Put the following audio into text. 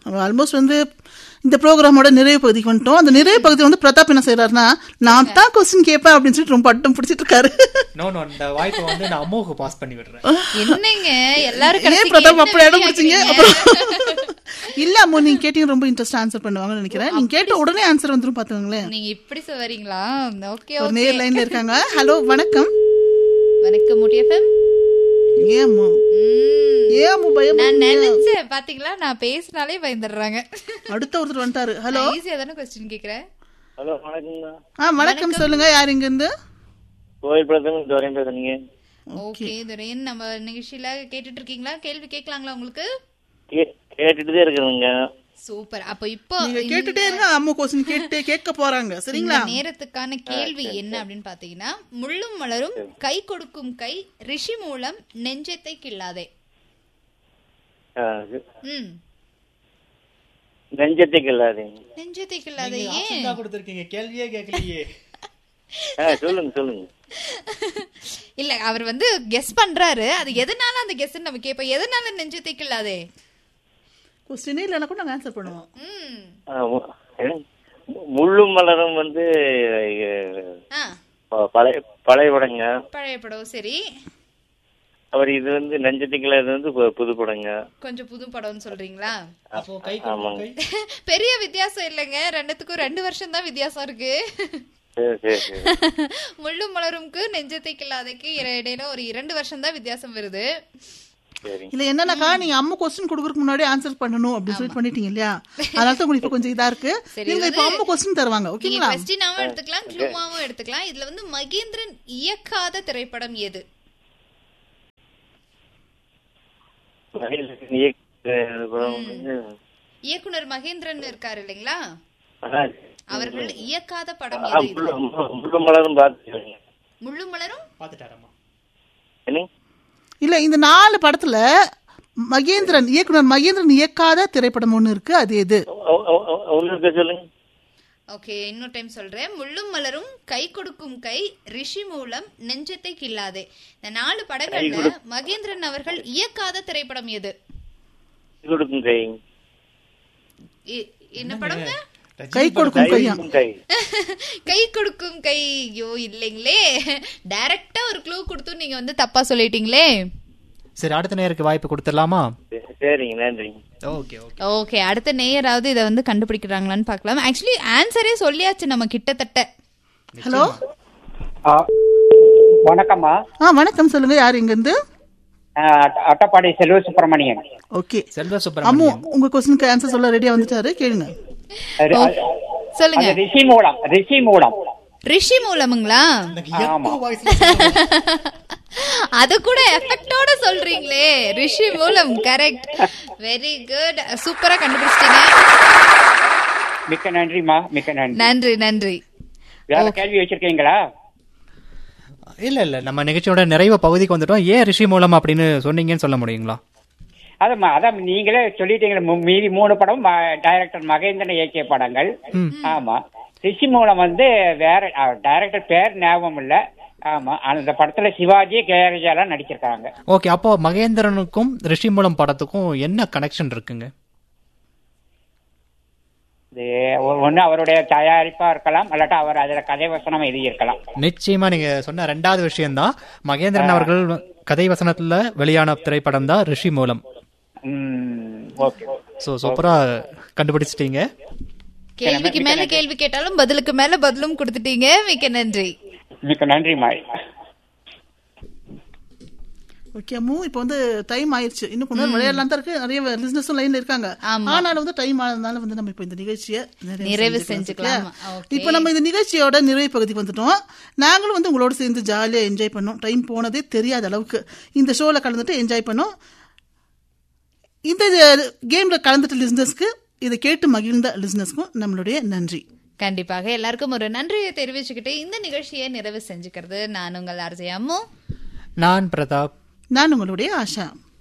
Almost வந்து இந்த ப்ரோக்ராமோட நிறைவு பகுதிக்கு வந்துட்டோம் அந்த நிறைவு பகுதி வந்து பிரதாப் என்ன செய்யறாருன்னா நான் தான் கொஸ்டின் கேட்பேன் அப்படின்னு சொல்லிட்டு ரொம்ப அட்டம் பிடிச்சிட்டு இருக்காரு நோ நோ இந்த வாய்ப்பை வந்து நான் அம்மாவுக்கு பாஸ் பண்ணி விடுறேன் என்னங்க எல்லாரும் ஏன் கடைசிக்கு பிரதாப் என்ன அப்படி இடம் ready பிடிச்சிங்க ஆக்குறீங்க? அப்புறம் இல்ல அம்மா நீங்க கேட்டீங்க ரொம்ப இன்ட்ரெஸ்ட் ஆன்சர் பண்ணுவாங்கன்னு நினைக்கிறேன் நீங்க கேட்ட உடனே ஆன்சர் வந்துரும் பாத்துக்கோங்களேன் நீங்க இப்படி சொல்றீங்களா ஓகே ஒரு ஓகே நேர் லைன்ல இருக்காங்க ஹலோ வணக்கம் வணக்கம் முட்டியஃபம் ஏம்மா ஏன் பயம் நான் நினைச்சேன் பாத்தீங்களா நான் பேசினாலே பயந்துடுறாங்க அடுத்த ஒருத்தர் வந்துட்டாரு ஹலோ ஈஸியா தானே கொஸ்டின் கேக்குறேன் ஹலோ வணக்கங்க ஆ வணக்கம் சொல்லுங்க யார் இங்க இருந்து கோயில் பிரதமர் துரையன் பேசுறீங்க ஓகே துரையன் நம்ம நிகழ்ச்சியில கேட்டுட்டு இருக்கீங்களா கேள்வி கேட்கலாங்களா உங்களுக்கு கே- கேட்டுட்டு தான் இருக்கிறேங்க சூப்பர் அப்ப இப்போ நீங்க கேட்டுட்டே இருங்க அம்மா கொஸ்டின் கேட்டு கேட்க போறாங்க சரிங்களா இந்த நேரத்துக்கான கேள்வி என்ன அப்படின்னு பாத்தீங்கன்னா முள்ளும் மலரும் கை கொடுக்கும் கை ரிஷி மூலம் நெஞ்சத்தை கிள்ளாதே ஆ, ம் நெஞ்சத்துக்கு இல்லாதீங்க நெஞ்சத்தை கிள்ளாதே நீங்க ஏன் option தான் கொடுத்திருக்கீங்க கேள்வியே கேட்கலையே ஆ சொல்லுங்க சொல்லுங்க இல்ல அவர் வந்து கெஸ் பண்றாரு அது எதனால அந்த கெஸ் நம்ம கேட்போம் எதனால நெஞ்சத்தை கிள்ளாதே கொஸ்டினே இல்லைன்னா கூட நாங்க ஆன்சர் பண்ணுவோம் ம் ஆ, மு- என்ன? முள்ளும் மலரும் வந்து ஆ ப- பழைய பழைய படங்க பழைய படம் சரி அவர் இது வந்து நெஞ்சத்துக்கு இல்லாத வந்து பு- புது படங்க கொஞ்சம் புது படம்னு சொல்றீங்களா அப்போ கை கொடுக்கும் கை பெரிய வித்தியாசம் இல்லைங்க ரெண்டுத்துக்கும் ரெண்டு வருஷம் தான் வித்தியாசம் இருக்கு சரி சரி சரி முள்ளும் மலரும்க்கு நெஞ்சத்தை கிள்ளாதைக்கு இர- இடையில ஒரு இரண்டு வருஷம் தான் வித்தியாசம் வருது சரி இல்ல என்னன்னாக்கா நீங்க அம்மா கொஸ்டின் கொடுக்கறதுக்கு முன்னாடி ஆன்சர் பண்ணணும் அப்படின்னு சொல்லி பண்ணிட்டீங்க இல்லையா அதனால தான் உங்களுக்கு இப்ப கொஞ்சம் இதா இருக்கு சரி, நீங்க இப்ப அம்மா கொஸ்டின் தருவாங்க நீங்க ஓகேங்களா கொஸ்டினாவும் எடுத்துக்கலாம் க்ளூவாவும் எடுத்துக்கலாம் இதுல வந்து மகேந்திரன் இயக்காத திரைப்படம் எது மகிழ்ச்சி இயக்க படம் வந்து இயக்குனர் மகேந்திரன் இருக்காரு இல்லைங்களா ஆ, அவர்கள் இயக்காத படம் ஆ, எது இது? முள்ளு- மு- முள்ளும் மலரும் பார்த்து முள்ளு மலரும் பாத்துட்டாரம்மா என்ன இல்ல இந்த நாலு படத்துல மகேந்திரன் இயக்குனர் மகேந்திரன் இயக்காத திரைப்படம் ஒண்ணு இருக்கு அது எது ஒ- ஒ- ஒ- உங்களுக்கு சொல்லுங்க ஓகே இன்னொரு டைம் சொல்றேன் முள்ளும் மலரும் கை கொடுக்கும் கை ரிஷி மூலம் நெஞ்சத்தை கிள்ளாதே இந்த நாலு படங்கள்ல மகேந்திரன் அவர்கள் இயக்காத திரைப்படம் எது கை கொடுக்கும் கை இ- என்ன படங்க கை கொடுக்கும் கையா கொடுக்கும் கை கை கொடுக்கும் கை ஐயோ இல்லைங்களே டைரக்டா ஒரு க்ளூ கொடுத்து நீங்க வந்து தப்பா சொல்லிட்டீங்களே சரி அடுத்த நேருக்கு வாய்ப்பு கொடுத்துடலாமா சரி- சரிங்க நன்றிங்க ஓகே ஓகே ஓகே அடுத்த நேயராவது இதை வந்து கண்டுபிடிக்கிறாங்களான்னு பார்க்கலாம் ஆக்சுவலி ஆன்சரே சொல்லியாச்சு நம்ம கிட்டத்தட்ட ஹலோ ஆ, வணக்கம்மா ஆ வணக்கம் சொல்லுங்க யார் இங்க இருந்து ஆ, அட்ட- அட்டப்பாடி செல்வ சுப்பிரமணியன் ஓகே செல்வ அம்மு சுப்பிரமணியன் உங்க கொஸ்டினுக்கு ஆன்சர் சொல்ல ரெடியா வந்துட்டாரு கேளுங்க அது- ஓ, அது- சொல்லுங்க அது ரிஷி மூலம் ரிஷி மூலம் ரிஷி மூலமுங்களா ஆமா அது கூட எஃபெக்டோட சொல்றீங்களே ரிஷி மூலம் கரெக்ட் வெரி குட் சூப்பரா கண்டுபிடிச்சிட்டீங்க மிக்க நன்றிம்மா மிக்க நன்றி நன்றி நன்றி வேற கேள்வி வச்சிருக்கீங்களா இல்ல இல்ல நம்ம நிகழ்ச்சியோட நிறைவு பகுதிக்கு வந்துட்டோம் ஏன் ரிஷி மூலம் அப்படின்னு சொன்னீங்கன்னு சொல்ல முடியுங்களா அதான் அதான் நீங்களே சொல்லிட்டீங்களே மு- மீதி மூணு படம் ம- டைரக்டர் மகேந்திரன் இயக்கிய படங்கள் ஆமா ரிஷி மூலம் வந்து வேற அ, டைரக்டர் பேர் ஞாபகம் இல்ல ஆமா அந்த படத்துல சிவாஜி கேரஜாலாம் நடிச்சிருக்காங்க ஓகே அப்போ மகேந்திரனுக்கும் ரிஷி மூலம் படத்துக்கும் என்ன கனெக்ஷன் இருக்குங்க இது ஒ- ஒண்ணு அவருடைய தயாரிப்பா இருக்கலாம் இல்லாட்டா அவர் அதுல கதை வசனம் எழுதி இருக்கலாம் நிச்சயமா நீங்க சொன்ன ரெண்டாவது விஷயம்தான் மகேந்திரன் அவர்கள் கதை வசனத்துல வெளியான திரைப்படம் தான் ரிஷி மூலம் ம் ஓகே ஸோ சூப்பரா கண்டுபிடிச்சிட்டீங்க கேள்விக்கு மேல கேள்வி கேட்டாலும் பதிலுக்கு மேல பதிலும் கொடுத்துட்டீங்க மிக்க நன்றி மிக்க நன்றி மாய் ஓகே அம்மு இப்போ வந்து டைம் ஆயிருச்சு இன்னும் கொஞ்ச நேரம் விளையாடலாம் தான் இருக்கு நிறைய பிசினஸும் லைன்ல இருக்காங்க ஆமா. ஆனாலும் வந்து டைம் ஆனதுனால வந்து நம்ம இப்போ இந்த நிகழ்ச்சியை நிறைவு செஞ்சுக்கலாம் செஞ்சுக்கலாம். சரியா? ஓகே. இப்போ நம்ம இந்த நிகழ்ச்சியோட நிறைவு பகுதிக்கு வந்துட்டோம் நாங்களும் வந்து உங்களோட சேர்ந்து ஜாலியா என்ஜாய் பண்ணோம் டைம் போனதே தெரியாத அளவுக்கு இந்த ஷோல கலந்துட்டு என்ஜாய் பண்ணோம் இந்த கேம்ல கலந்துட்ட லிசனர்ஸ்க்கு இதை கேட்டு மகிழ்ந்த லிசனர்ஸ்க்கும் நம்மளுடைய நன்றி கண்டிப்பாக எல்லாருக்கும் ஒரு நன்றியை தெரிவிச்சுக்கிட்டு இந்த நிகழ்ச்சியை நிறைவு செஞ்சுக்கிறது நான் உங்கள் அர்ஜய் அம்மு நான் பிரதாப் நான் உங்களுடைய ஆஷா